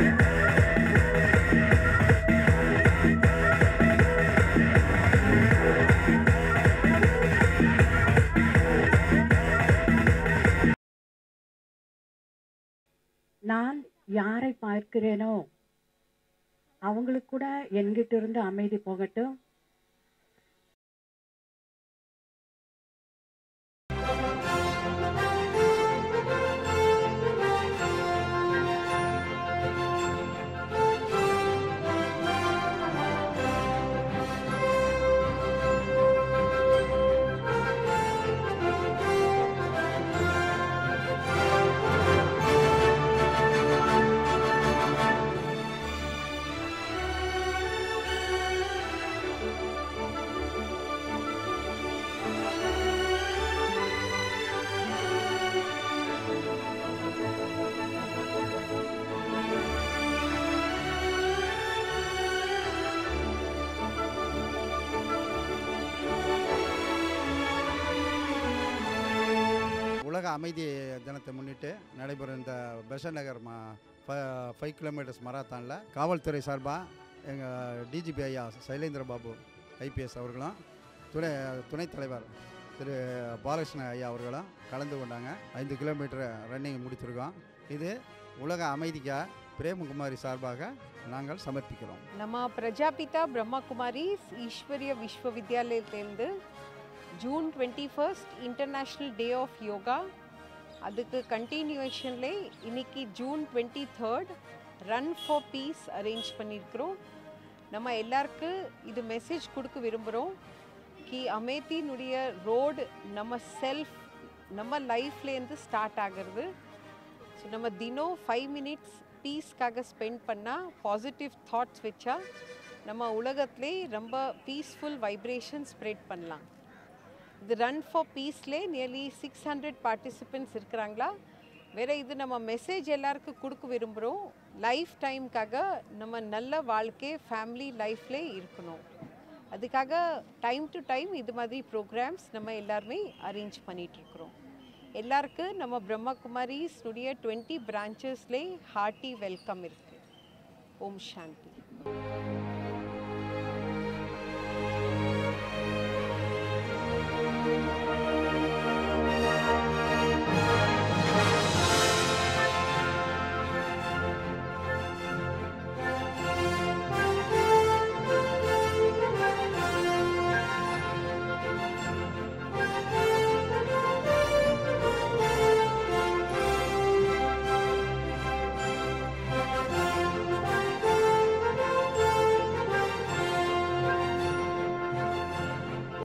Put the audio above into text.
நான் யாரை பார்க்கிறேனோ அவங்களுக்கு கூட என்கிட்ட இருந்து அமைதி போகட்டும் உலக அமைதி தினத்தை முன்னிட்டு நடைபெறும் இந்த பெசன் நகர் மா ஃபைவ் கிலோமீட்டர்ஸ் மராத்தானில் காவல்துறை சார்பாக எங்கள் டிஜிபி ஐயா சைலேந்திர பாபு ஐபிஎஸ் அவர்களும் துணை துணைத் தலைவர் திரு பாலகிருஷ்ண ஐயா அவர்களும் கலந்து கொண்டாங்க ஐந்து கிலோமீட்டர் ரன்னிங் முடித்திருக்கோம் இது உலக அமைதிக்காக பிரேமகுமாரி சார்பாக நாங்கள் சமர்ப்பிக்கிறோம் ನಮ್ಮ ಪ್ರಜಾಪಿತ ಬ್ರಹ್ಮಕುಮಾರೀಸ್ ಈಶ್ವರ್ಯ ವಿಶ್ವವಿದ್ಯಾಲಯದಿಂದ June twenty first international day of yoga அதுக்கு கண்டினியூஷன்லே இன்னைக்கு June twenty third run for peace arrange பண்ணியிருக்கிறோம் நம்ம எல்லாருக்கு இது மெசேஜ் கொடுக்க விரும்புகிறோம் கி அமேத்தினுடைய ரோடு நம்ம செல்ஃப் நம்ம லைஃப்லேருந்து ஸ்டார்ட் ஆகிறது ஸோ நம்ம தினம் ஃபைவ் மினிட்ஸ் பீஸ்க்காக ஸ்பெண்ட் பண்ணால் பாசிட்டிவ் தாட்ஸ் வச்சா நம்ம உலகத்திலே ரொம்ப பீஸ்ஃபுல் வைப்ரேஷன் ஸ்ப்ரெட் பண்ணலாம் இது ரன் ஃபார் பீஸ்லே நியர்லி சிக்ஸ் ஹண்ட்ரட் பார்ட்டிசிபெண்ட்ஸ் இருக்கிறாங்களா வேற இது நம்ம மெசேஜ் எல்லாருக்கும் கொடுக்க விரும்புகிறோம் லைஃப் டைம்க்காக நம்ம நல்ல வாழ்க்கை ஃபேமிலி லைஃப்லே இருக்கணும் அதுக்காக டைம் டு டைம் இது மாதிரி ப்ரோக்ராம்ஸ் நம்ம எல்லாருமே அரேஞ்ச் பண்ணிகிட்ருக்குறோம் எல்லாருக்கும் நம்ம பிரம்மகுமாரிஸ்னுடைய டுவெண்ட்டி பிரான்ச்சஸ்லே ஹார்ட்டி வெல்கம் இருக்குது ஓம் சாந்தி